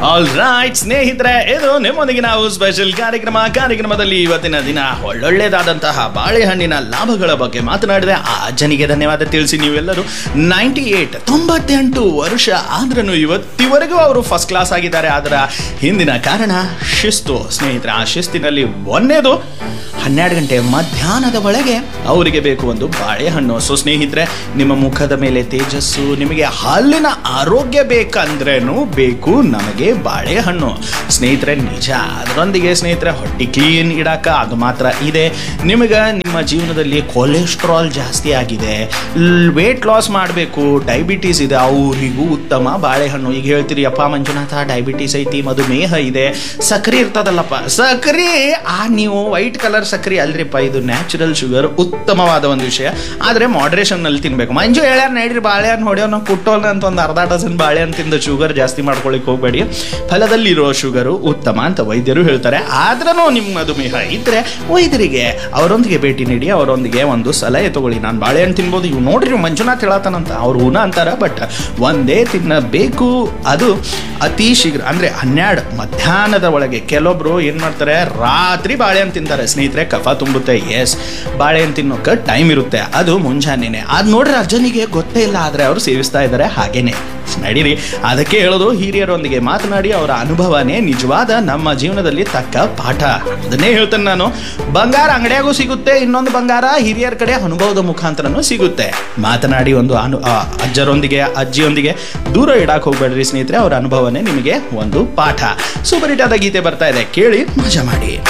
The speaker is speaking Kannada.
ಆಲ್ ರೈಟ್ ಸ್ನೇಹಿತರೆ ಇದು ನಿಮ್ಮೊಂದಿಗೆ ನಾವು ಸ್ಪೆಷಲ್ ಕಾರ್ಯಕ್ರಮ ಕಾರ್ಯಕ್ರಮದಲ್ಲಿ ಇವತ್ತಿನ ದಿನ ಒಳ್ಳೊಳ್ಳೆದಾದಂತಹ ಬಾಳೆಹಣ್ಣಿನ ಲಾಭಗಳ ಬಗ್ಗೆ ಮಾತನಾಡಿದೆ ಆ ಅಜ್ಜನಿಗೆ ಧನ್ಯವಾದ ತಿಳಿಸಿ ನೀವೆಲ್ಲರೂ ನೈಂಟಿ ಏಟ್ ತೊಂಬತ್ತೆಂಟು ವರ್ಷ ಆದ್ರೂ ಇವತ್ತಿವರೆಗೂ ಅವರು ಫಸ್ಟ್ ಕ್ಲಾಸ್ ಆಗಿದ್ದಾರೆ ಅದರ ಹಿಂದಿನ ಕಾರಣ ಶಿಸ್ತು ಸ್ನೇಹಿತರೆ ಆ ಶಿಸ್ತಿನಲ್ಲಿ ಒಂದೇದು ಹನ್ನೆರಡು ಗಂಟೆ ಮಧ್ಯಾಹ್ನದ ಒಳಗೆ ಅವರಿಗೆ ಬೇಕು ಒಂದು ಬಾಳೆಹಣ್ಣು ಸೊ ಸ್ನೇಹಿತರೆ ನಿಮ್ಮ ಮುಖದ ಮೇಲೆ ತೇಜಸ್ಸು ನಿಮಗೆ ಹಲ್ಲಿನ ಆರೋಗ್ಯ ಬೇಕಂದ್ರೇನು ಬೇಕು ನಮಗೆ ಬಾಳೆಹಣ್ಣು ಸ್ನೇಹಿತರೆ ನಿಜ ಅದರೊಂದಿಗೆ ಸ್ನೇಹಿತರೆ ಹೊಟ್ಟೆ ಕ್ಲೀನ್ ಇಡಾಕ ಅದು ಮಾತ್ರ ಇದೆ ನಿಮಗೆ ನಿಮ್ಮ ಜೀವನದಲ್ಲಿ ಕೊಲೆಸ್ಟ್ರಾಲ್ ಜಾಸ್ತಿ ಆಗಿದೆ ವೇಟ್ ಲಾಸ್ ಮಾಡಬೇಕು ಡಯಾಬಿಟೀಸ್ ಇದೆ ಅವರಿಗೂ ಉತ್ತಮ ಬಾಳೆಹಣ್ಣು ಈಗ ಹೇಳ್ತೀರಿ ಅಪ್ಪ ಮಂಜುನಾಥ ಡಯಾಬಿಟೀಸ್ ಐತಿ ಮಧುಮೇಹ ಇದೆ ಸಕ್ರೆ ಇರ್ತದಲ್ಲಪ್ಪ ಸಕ್ರೆ ಆ ನೀವು ವೈಟ್ ಕಲರ್ ಸಕ್ರೆ ಅಲ್ರಿಪ್ಪ ಇದು ನ್ಯಾಚುರಲ್ ಶುಗರ್ ಉತ್ತಮವಾದ ಒಂದು ವಿಷಯ ಆದರೆ ಮಾಡ್ರೇಷನ್ ನಲ್ಲಿ ತಿನ್ಬೇಕು ಮಂಜು ಹೇಳ್ಯಾರ ನಡ್ರಿ ಬಾಳೆಹಣ್ಣು ಹೊಡೆಯೋನ ಕುಟ್ಟೋನ ಅಂತ ಒಂದು ಅರ್ಧ ಡಜನ್ ಬಾಳೆಹಣ್ಣು ತಿಂದ ಶುಗರ್ ಜಾಸ್ತಿ ಮಾಡ್ಕೊಳಿಕ್ ಹೋಗ್ಬೇಡಿ ಫಲದಲ್ಲಿರೋ ಶುಗರು ಉತ್ತಮ ಅಂತ ವೈದ್ಯರು ಹೇಳ್ತಾರೆ ಆದ್ರೂ ನಿಮ್ಮ ಮಧುಮೇಹ ಇದ್ರೆ ವೈದ್ಯರಿಗೆ ಅವರೊಂದಿಗೆ ಭೇಟಿ ನೀಡಿ ಅವರೊಂದಿಗೆ ಒಂದು ಸಲಹೆ ತಗೊಳ್ಳಿ ನಾನು ಬಾಳೆಹಣ್ಣು ತಿನ್ಬೋದು ಇವು ನೋಡ್ರಿ ಇವ್ ಮಂಜುನಾಥ್ ಹೇಳತ್ತಾನಂತ ಅವ್ರು ಹೂನ ಅಂತಾರ ಬಟ್ ಒಂದೇ ತಿನ್ನಬೇಕು ಅದು ಅತಿ ಶೀಘ್ರ ಅಂದ್ರೆ ಹನ್ನೆರಡು ಮಧ್ಯಾಹ್ನದ ಒಳಗೆ ಕೆಲವೊಬ್ರು ಏನ್ ಮಾಡ್ತಾರೆ ರಾತ್ರಿ ಬಾಳೆಹಣ್ಣು ತಿಂತಾರೆ ಸ್ನೇಹಿತರೆ ಕಫ ತುಂಬುತ್ತೆ ಎಸ್ ಬಾಳೆಹಣ್ಣು ತಿನ್ನೋಕೆ ಟೈಮ್ ಇರುತ್ತೆ ಅದು ಮುಂಜಾನೆನೆ ಅದ್ ನೋಡ್ರಿ ಅಜ್ಜನಿಗೆ ಗೊತ್ತೇ ಇಲ್ಲ ಆದ್ರೆ ಅವರು ಸೇವಿಸ್ತಾ ಇದ್ದಾರೆ ಹಾಗೇನೆ ನಡೀರಿ ಅದಕ್ಕೆ ಹೇಳೋದು ಹಿರಿಯರೊಂದಿಗೆ ಮಾತನಾಡಿ ಅವರ ಅನುಭವನೇ ನಿಜವಾದ ನಮ್ಮ ಜೀವನದಲ್ಲಿ ತಕ್ಕ ಪಾಠ ಅದನ್ನೇ ಹೇಳ್ತೇನೆ ನಾನು ಬಂಗಾರ ಅಂಗಡಿಯಾಗೂ ಸಿಗುತ್ತೆ ಇನ್ನೊಂದು ಬಂಗಾರ ಹಿರಿಯರ ಕಡೆ ಅನುಭವದ ಮುಖಾಂತರನೂ ಸಿಗುತ್ತೆ ಮಾತನಾಡಿ ಒಂದು ಅನು ಆ, ಅಜ್ಜರೊಂದಿಗೆ ಅಜ್ಜಿಯೊಂದಿಗೆ ದೂರ ಇಡಾಕ್ ಹೋಗ್ಬೇಡ್ರಿ ಸ್ನೇಹಿತರೆ ಅವರ ಅನುಭವನೇ ನಿಮಗೆ ಒಂದು ಪಾಠ ಸೂಪರ್ ಹಿಟ್ ಆದ ಗೀತೆ ಬರ್ತಾ ಇದೆ ಕೇಳಿ ಮಜಾ ಮಾಡಿ